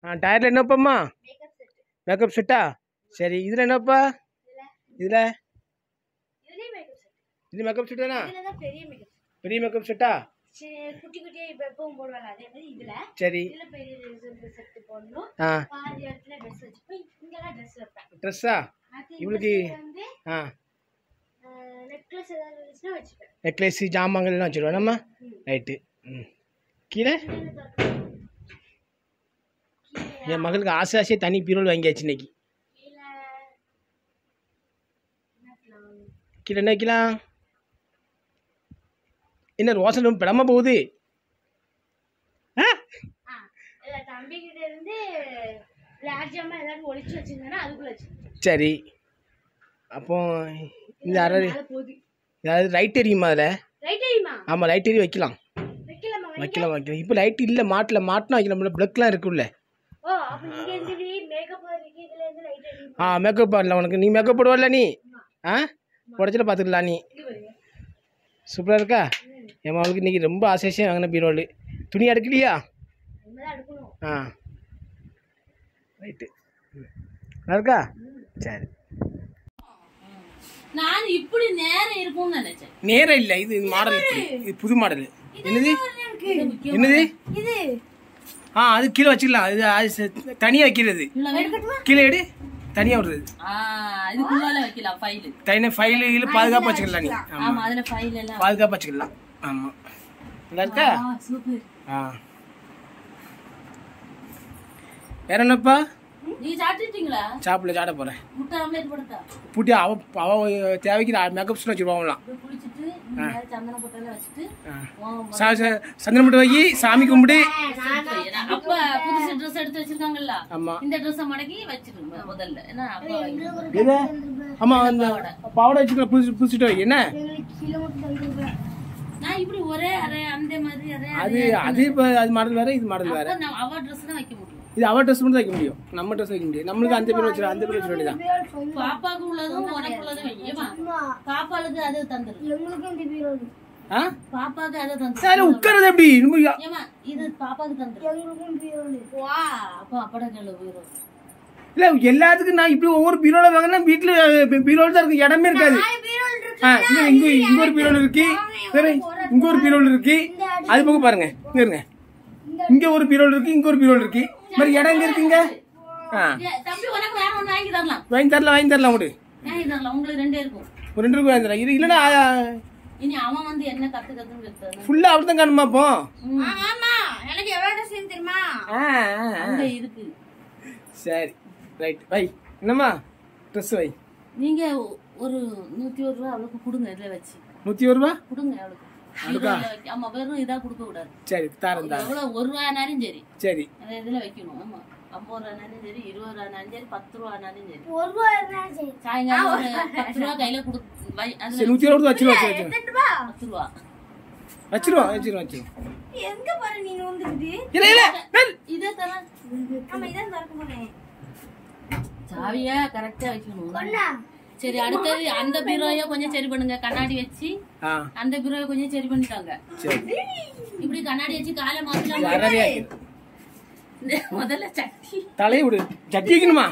ஆ டயரில் என்னப்பாம்மா makeup செட்டா சரி இதில் என்னப்பா இதில் இது மேக்கப் செட் தானா பெரிய மேக்கப் பெரிய மேக்கப் செட்டா குட்டி குட்டியா இப்ப எப்பவும் போடுவாங்க அதே மாதிரி இதுல சரி இதுல பெரிய செட்டு போடணும் ஆ பாதி இடத்துல ட்ரெஸ் வச்சுப்போம் இங்கெல்லாம் ட்ரெஸ் வைப்பேன் ட்ரெஸ்ஸா அது இவளுக்கு வந்து ஆ நெக்லஸ் ஏதாவது இருந்துச்சுன்னா வச்சுப்பேன் நெக்லஸ் ஜாமான்கள்லாம் வச்சுருவோம் நம்ம ரைட்டு ம் கீழே என் மகளுக்கு ஆசை ஆசையாக தனி பீரோல் வாங்கியாச்சு இன்னைக்கு கீழே என்ன plan? கீழே என்ன வைக்கலாம் என்ன ரோசன் ரொம்ப பிடமா போகுது ஆ ஆ, இல்ல தம்பி கிட்ட இருந்து பிளாக் ஜாமா ஏதாவது ஒளிச்சு வச்சிருந்தேன்னா அதுக்குள்ள வச்சு சரி அப்போ இந்த அரை மேல போகுது ஏதாவது லைட் எரியுமா அதில் ரைட் தெரியுமா ஆமாம் லைட் எரி வைக்கலாம் வைக்கலாமா வை- வைக்கலாம் வைக்கலாம் இப்போ லைட் இல்லை மாட்டில் மாட்டினா வைக்கலாம்ல ப்ளக்லாம் இருக்குல்ல ஓ அப்ப இங்க இருந்து மேக்கப் இருக்கு இதுல இருந்து லைட் அடிக்கும் ஆ மேக்கப் பண்ணல உனக்கு நீ மேக்கப் போடுவல்ல நீ ஆ உடச்சில பார்த்துக்கலாம் நீ இது பாருங்க சூப்பராக இருக்கா என் மகளுக்கு இன்றைக்கி ரொம்ப ஆசையாக வாங்கின பீரோல் துணி எடுக்கலையா இனிமேதான் எடுக்கணும் ஆ ரைட்டு நல்லா இருக்கா சரி நான் இப்படி நேரம் இருக்கும்னு நினைச்சேன் நேரம் இல்லை இது மாடல் இது புது மாடல் என்னது என்னது இது ஆ அது கீழே வச்சுக்கலாம் இது அது தனியாக வைக்கிறது கீழே எடு தனியாக விடுறது ஆ இதுக்குள்ளால வைக்கலாம் ஃபைலு தனியாக ஃபைலு இல்லை பாதுகாப்பாக வச்சுக்கலாம் நீ ஆமா ஆமாம் அதுல ஃபைல் எல்லாம் பாதுகாப்பாக வச்சுக்கலாம் ஆமாம் நல்லா இருக்கா ஆ, சூப்பர் ஆ வேற என்னப்பா நீ சாப்பிட்டுட்டீங்களா சாப்பிடல சாப்பிட போகிறேன் முட்டை ஆம்லேட் போடுதா பூட்டி அவ அவ தேவைக்கு மேக்கப் ஸ்டோன் வச்சுருவாங்களாம் அப்படியே குளிச்சுட்டு இந்த மாதிரி சந்தன பொட்டெல்லாம் வச்சுட்டு உன் சா சா- சந்தனம் மட்டும் வைக்கி சாமி கும்பிடு ஏன்னா, அப்ப புதுசு ட்ரெஸ் எடுத்து வச்சிருக்காங்கல்ல ஆமா இந்த ட்ரெஸ்ஸை மடக்கி வச்சிருங்க முதல்ல ஏன்னா அப்ப வாங்கிக்கணும். எது ஆமா அந்த பாவாடை வச்சுக்கலாம் புதுசு புதுசுட்டு வை என்ன நான் இப்படி ஒரே அரை அந்த மாதிரி அரை அது அது இப்போ அது மாடல் வேற இது மாடல் வேற அப்ப நான் அவ ட்ரெஸ் தான் வைக்க முடியும் இது அவ ட்ரெஸ் மட்டும் தான் வைக்க முடியும் நம்ம ட்ரெஸ் வைக்க முடியும் நம்மளுக்கு அந்த பேர் வச்சிடும் அந்த பேர் வச்சிட வேண்டியதான் பாப்பாக்கு உள்ளதும் உனக்கு உள்ளதும் வைக்கமா பாப்பாளுக்கு அதை தந்துரு எங்களுக்கும் இந்த பீரோ ஆ பாப்பாக்கு அதை தந்துரு சரி உட்காருது எப்படி நம்ம யா- ஏமா இது பாப்பாக்கு தந்துரு எங்களுக்கும் பீரோ வா அப்போ அப்பட கேளு போயிடும் இல்ல எல்லாத்துக்கும் நான் இப்படி ஒவ்வொரு பீரோல வாங்கினா வீட்டுல பீரோல தான் இருக்கு இடமே இருக்காது ஆ, இங்க இங்க இங்க ஒரு பீரோல் இருக்கு வேற இங்க ஒரு பீரோல் இருக்கு அது பக்கம் பாருங்க இங்க இருங்க இங்க ஒரு பீரோல் இருக்கு இங்க ஒரு பீரோல் இருக்கு இந்த மாதிரி இடம் எங்க இருக்குங்க ஆ ஏய், தம்பி உனக்கு வேற ஒண்ணு வாங்கி தரலாம் வாங்கி தரலாம் வாங்கி தரலாம் விடு வாங்கி தரலாம் உங்களுக்கு ரெண்டே இருக்கும் ஒரு ரெண்டு ரூபாய் வாங்கி தரலாம் இது இல்லைன்னா இனி அவன் வந்து என்ன கத்து கத்துன்னு கத்து ஃபுல்லா அவர் தான் காணுமா அப்போ ஆமா எனக்கு எவ்வளவு ட்ரெஸ் தெரியுமா ஆ, ஆ, ஆ. அங்க இருக்கு சரி ரைட் வை என்னம்மா ட்ரெஸ் வை நீங்க ஒ- ஒரு நூத்தி ஒரு ரூபா அவளுக்கு கொடுங்க இதுல வச்சு நூத்தி ஒரு ரூபா கொடுங்க அவளுக்கு இருபதுல வைக்க- ஆமா வெறும் இதா கொடுக்க கூடாது சரி தாரேன் தாரேன் எவ்வளவு ஒரு ரூபாய்னாலும் சரி சரி அந்த இதுல வைக்கணும் ஆமா ஐம்பது ரூபாய்னாலும் சரி இருபது ரூபாய்னாலும் சரி பத்து ரூபாய்னாலும் சரி ஒரு ரூபா இருந்தாலும் சரி சாயங்காலம் ஒரு பத்து ரூபா கையில கொடு வை சரி அதுல நூத்தி இருபது வச்சிருவா வச்சிருவா எத்தனை ரூபா பத்து ரூபா வச்சிருவா வச்சிருவா வச்சிருவா எங்க பாரு நீங்க வந்துருது இல்ல இல்ல நெல். இதே தர ஆமா இதான் திறக்க போனேன் சாவியா கரெக்டா வைக்கணும் சரி அடுத்தது அந்த பீரோய கொஞ்சம் சரி பண்ணுங்க கண்ணாடி வச்சு ஆ அந்த பீரோய கொஞ்சம் சரி பண்ணிட்டாங்க சரி இப்படி கண்ணாடி வச்சு காலை மாத்தலாம் வரவே ஆக்கிடு. இந்த முதல்ல சட்டி தலையை விடு சட்டி வைக்கணுமா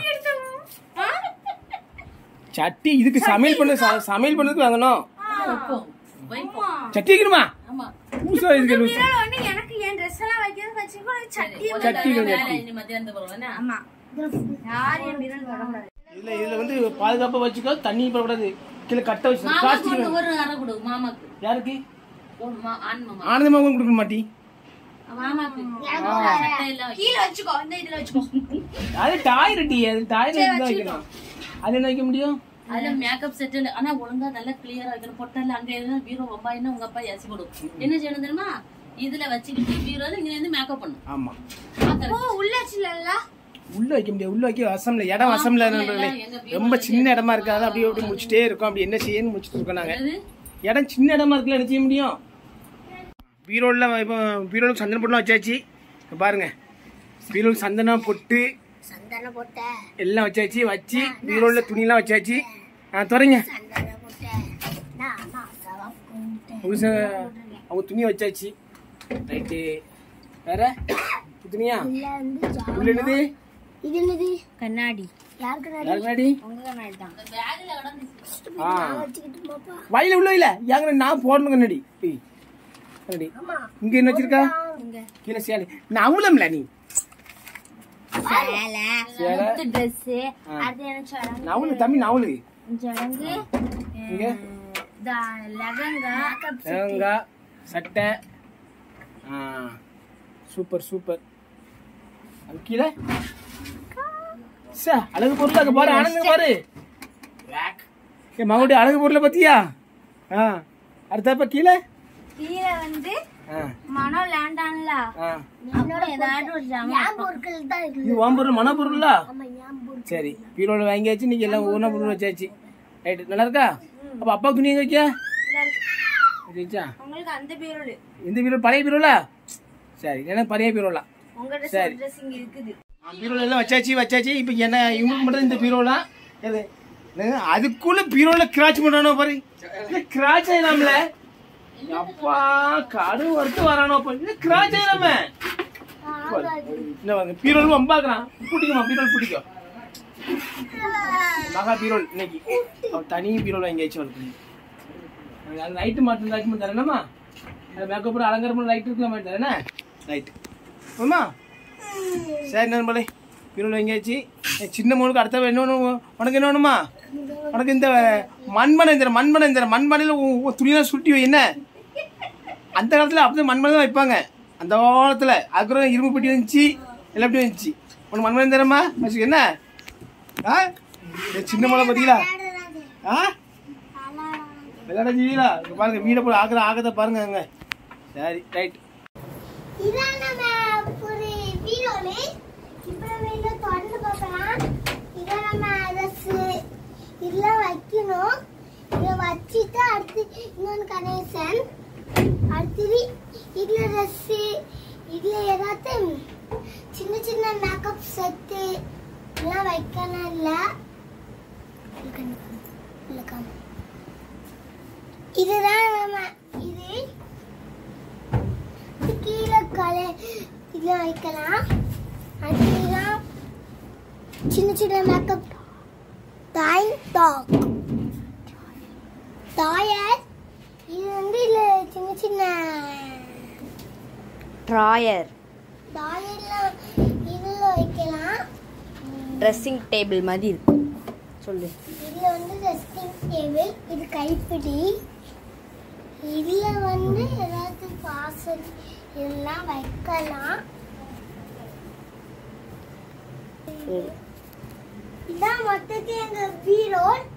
சட்டி இதுக்கு சமையல் பண்ண ச- சமையல் பண்ணதுக்கு வாங்கணும் வைப்போம் வைப்போம் சட்டி வைக்கணுமா ஆமா லூசா இருக்கு லூசா பீரோல வந்து எனக்கு என் ட்ரெஸ் எல்லாம் வைக்கிறது வச்சுக்கோ சட்டி சட்டி வேலை சட்டி இனி மத்தியானத்து போறோம் என்ன ஆமா யார் என் பீரோல வரக்கூடாது இதுல இதுல வந்து பாதுகாப்பா வச்சுக்கோ தண்ணி போடக்கூடாது கீழே கட்ட வச்சு மாமாக்கு பிளாஸ்டிக் ஒண்ணு ஒரு அரை கொடு மாமாக்கு யாருக்கு ஒரு மா- ஆண் மாமா ஆனந்தமாக கொடுக்க மாட்டி மாமாக்கு சட்டை எல்லாம் வைக்க- கீழே வச்சுக்கோ இந்த இதுல வச்சுக்கோ அது டாய் ரெட்டி அது டாய் ரெட்டி தான் வைக்கணும் அது என்ன வைக்க முடியும் அதுல மேக்கப் செட்டில் ஆனா ஒழுங்கா நல்லா கிளியரா வைக்கணும் பொட்டல்ல அங்க எதுனா பீரோ ஒம்பாயினா உங்க அப்பா ஏசி போடும் என்ன செய்யணும் தெரியுமா இதுல வச்சுக்கிட்டு பீரோல இங்க இருந்து மேக்கப் பண்ணும் ஆமா ஓ உள்ள வச்சுல உள்ள வைக்க முடியாது உள்ள வைக்க வசம்ல இடம் வசம்ல ரொம்ப சின்ன இடமா இருக்காது அப்படியே அப்படியே முடிச்சுட்டே இருக்கோம் அப்படி என்ன செய்யணும் முடிச்சுட்டு இருக்கோம் நாங்க அது இடம் சின்ன இடமா இருக்குல்ல என்ன செய்ய முடியும் பீரோல இப்போ பீரோல சந்தன பொட்டுலாம் வச்சாச்சு இப்ப பாருங்க பீரோல சந்தனம் பொட்டு சந்தன போட்ட எல்லாம் வச்சாச்சு வச்சு பீரோல துணிலாம் வச்சாச்சு ஆ துறைங்க சந்தன போட்ட நான் நான் சவம் புதுசா அவங்க துணியை வச்சாச்சு ரைட்டு வேற துணியா இதுல வந்து ஜா- உள்ள என்னது இது என்னது கண்ணாடி யாருக்கு கண்ணாடி யாருக்கு முன்னாடி உங்க கண்ணாடி தான் பேக்ல கடந்து ஆ வச்சுக்கிட்டு பாப்பா வயல உள்ள இல்ல யாங்க நான் போடணும் கண்ணாடி ஏய், கண்ணாடி ஆமா இங்க என்ன வச்சிருக்கா இங்க கீழே சேலை நான் அவ்வளோம்ல நீ சேலை சேலை ட்ரெஸ் ஆ. அது என்ன சடங்கு நவுளு தம்பி நவுளு சடங்கு இங்க லெகங்கா தேங்காய் சட்டை ஆ சூப்பர் சூப்பர் அது கீழே சே அழகு பொருள் அங்க பாரு ஆனந்த பாரு ஏ மகுடி அழகு பொருளை பத்தியா ஆ அடுத்தப்ப கீழே கீழே வந்து ஆ மனம் லேண்டான்ல ஆ என்னோட ஏதாவது ஒரு ஜாமான் பொருட்கள் தான் இருக்கு இது உன் பொருள் மன பொருளா ஆமா ஏன் பொருள் சரி பீரோல வாங்கியாச்சு நீங்க எல்லாம் ஊன பொருள் வச்சாச்சு ரைட்டு நல்லா இருக்கா அப்ப அப்பா துணி எங்க வைக்க இருந்துச்சா உங்களுக்கு அந்த பீரோல் இந்த பீரோ பழைய பீரோலா சரி எனக்கு பழைய பீரோலா உங்களோட சரி. ட்ரெஸ் இங்க இருக்குது பீரோல எல்லாம் வச்சாச்சு வச்சாச்சு இப்போ என்ன இவங்களுக்கு மட்டும் இந்த பீரோலாம் எது என்னங்க, அதுக்குள்ள பீரோல கிராச் பண்ணானோ பாரு கிராச் ஆயிடாமல அப்பா கடு வறுத்து வரானோ பாரு இது கிராச் ஆயிடாம என்ன வாங்க பீரோல் வம்பாக்குறான் பிடிக்குமா பீரோல் பிடிக்கும் மகா பீரோல் இன்னைக்கு அவன் தனி பீரோல் வாங்கியாச்சு வருது அது லைட்டு மாட்டும் லைட் மட்டும் தரேனம்மா அது மேக்கப் அலங்காரம் லைட் இருக்க மாதிரி தரேனே லைட் போமா சரி நண்பர்களே பீரோல் வாங்கியாச்சு என் சின்ன மோனுக்கு அடுத்த என்ன வேணும் உனக்கு என்ன வேணுமா உனக்கு இந்த மண்மனை இந்த மண்மனை இந்த மண்மனையில் துணியெல்லாம் சுருட்டி வை என்ன அந்த காலத்தில் அப்படியே மண்மனை தான் வைப்பாங்க அந்த காலத்தில் அதுக்கப்புறம் இரும்பு பெட்டி வந்துச்சு எல்லாம் எப்படி வந்துச்சு உனக்கு மண்மனை தரமா வச்சுக்க என்ன ஆ இந்த சின்ன மலை பார்த்தீங்களா ஆ விளையாட ஜீவிலா இங்க பாருங்க வீடை போய் ஆகிற ஆகத பாருங்க அங்க சரி ரைட் இதான் நம்ம ஒரு பீரோலு இப்போ நம்ம இதை திறந்து பார்க்கலாம் இதை நம்ம ட்ரெஸ் இதெல்லாம் வைக்கணும் இதை வச்சுட்டு அடுத்து இன்னொன்று கணேசன் அடுத்தது இதில் ட்ரெஸ்ஸு இதில் ஏதாச்சும் சின்ன சின்ன மேக்கப் செட்டு இதெல்லாம் வைக்கணும் இல்லை இதுதான் நம்ம இது இது கீழே கலை இதில் வைக்கலாம் அதுதான் சின்ன சின்ன மேக்கப் டாய் டாக் டாயர் இது வந்து இதில் சின்ன சின்ன ட்ராயர் டாயர்லாம் இதில் வைக்கலாம் ட்ரெஸ்ஸிங் டேபிள் மாதிரி இருக்கும் சொல்லு இதில் வந்து ரெஸ்டிங் டேபிள் இது கைப்பிடி இதில் வந்து ஏதாவது வாசல் இதெல்லாம் வைக்கலாம் இதான் மொத்தத்தில் எங்கள் பீரோல்